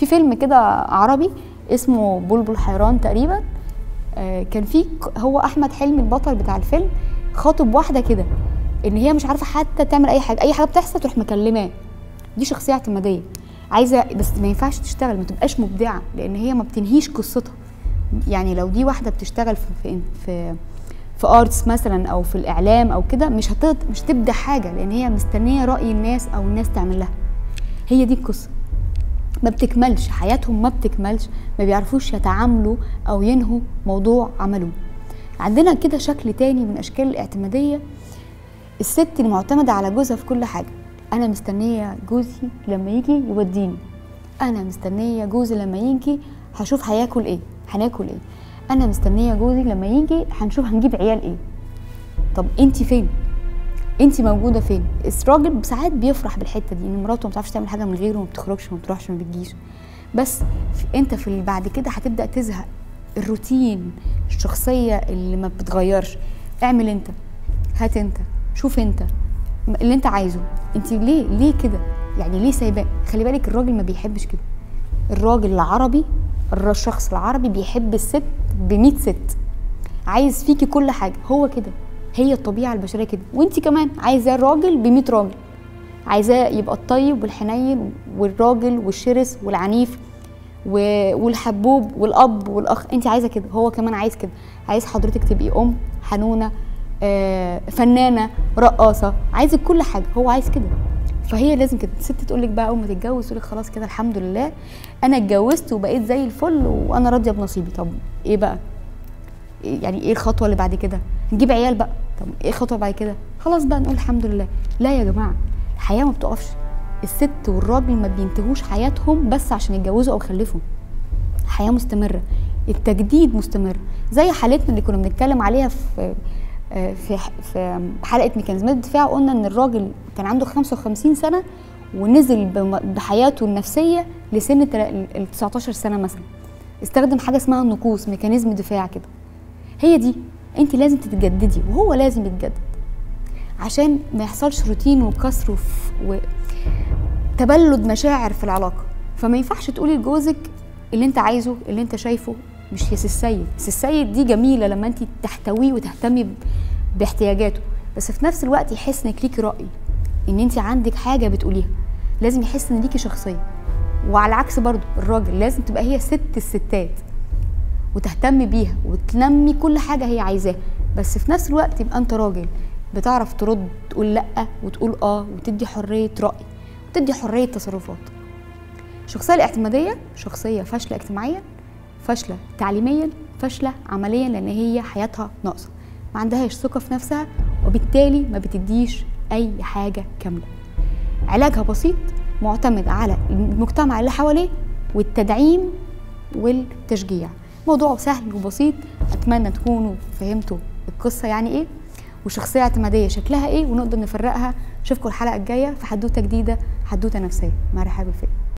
في فيلم كده عربي اسمه بلبل حيران تقريبا آه، كان في ك- هو احمد حلمي البطل بتاع الفيلم خاطب واحده كده ان هي مش عارفه حتى تعمل اي حاجه اي حاجه بتحصل تروح مكلماه دي شخصيه اعتماديه عايزه بس ما ينفعش تشتغل ما تبقاش مبدعه لان هي ما بتنهيش قصتها يعني لو دي واحده بتشتغل في في في, في ارتس مثلا او في الاعلام او كده مش هتقد مش هتبدع حاجه لان هي مستنيه راي الناس او الناس تعمل لها هي دي القصه ما بتكملش حياتهم ما بتكملش ما بيعرفوش يتعاملوا او ينهوا موضوع عملوه عندنا كده شكل تاني من اشكال الاعتماديه الست اللي معتمده على جوزها في كل حاجه انا مستنيه جوزي لما يجي يوديني انا مستنيه جوزي لما يجي هشوف هياكل ايه هناكل ايه انا مستنيه جوزي لما يجي هنشوف هنجيب عيال ايه طب انت فين انت موجوده فين الراجل ساعات بيفرح بالحته دي ان مراته ما بتعرفش تعمل حاجه من غيره وما بتخرجش وما بتروحش وما بتجيش بس في- انت في اللي بعد كده هتبدا تزهق الروتين الشخصيه اللي ما بتتغيرش اعمل انت هات انت شوف انت م- اللي انت عايزه انت ليه ليه كده يعني ليه سايباه خلي بالك الراجل ما بيحبش كده الراجل العربي الر- الشخص العربي بيحب الست ب ست عايز فيكي كل حاجه هو كده هي الطبيعه البشريه كده وانت كمان عايزاه الراجل ب راجل عايزاه يبقى الطيب والحنين والراجل والشرس والعنيف و- والحبوب والاب والاخ انت عايزه كده هو كمان عايز كده عايز حضرتك تبقي ام حنونه آه، فنانه رقاصه عايزك كل حاجه هو عايز كده فهي لازم كده الست تقول لك بقى اول ما تتجوز تقول لك خلاص كده الحمد لله انا اتجوزت وبقيت زي الفل وانا راضيه بنصيبي طب ايه بقى يعني ايه الخطوه اللي بعد كده نجيب عيال بقى طب ايه الخطوه بعد كده خلاص بقى نقول الحمد لله لا يا جماعه الحياه ما بتقفش الست والراجل ما بينتهوش حياتهم بس عشان يتجوزوا او يخلفوا حياه مستمره التجديد مستمر زي حالتنا اللي كنا بنتكلم عليها في آه، في في حلقه ميكانيزمات الدفاع قلنا ان الراجل كان عنده 55 سنه ونزل بم- بحياته النفسيه لسن تلا- ال 19 سنه مثلا استخدم حاجه اسمها النقوص ميكانيزم دفاع كده هي دي انت لازم تتجددي وهو لازم يتجدد عشان ما يحصلش روتين وكسر وف- وتبلد مشاعر في العلاقه فما ينفعش تقولي لجوزك اللي انت عايزه اللي انت شايفه مش يا سي السيد سي السيد دي جميله لما انت تحتويه وتهتمي ب- باحتياجاته بس في نفس الوقت يحس انك ليكي راي ان انت عندك حاجه بتقوليها لازم يحس ان ليكي شخصيه وعلى العكس برضو الراجل لازم تبقى هي ست الستات وتهتم بيها وتنمي كل حاجه هي عايزاها بس في نفس الوقت يبقى انت راجل بتعرف ترد تقول لا وتقول اه وتدي حريه راي وتدي حريه تصرفات الشخصيه الاعتماديه شخصيه فاشله اجتماعيا فاشله تعليميا فاشله عمليا لان هي حياتها ناقصه ما عندهاش ثقه في نفسها وبالتالي ما بتديش اي حاجه كامله علاجها بسيط معتمد على المجتمع اللي حواليه والتدعيم والتشجيع موضوع سهل وبسيط اتمنى تكونوا فهمتوا القصه يعني ايه وشخصيه اعتماديه شكلها ايه ونقدر نفرقها اشوفكم الحلقه الجايه في حدوته جديده حدوته نفسيه مع رحاب الفئه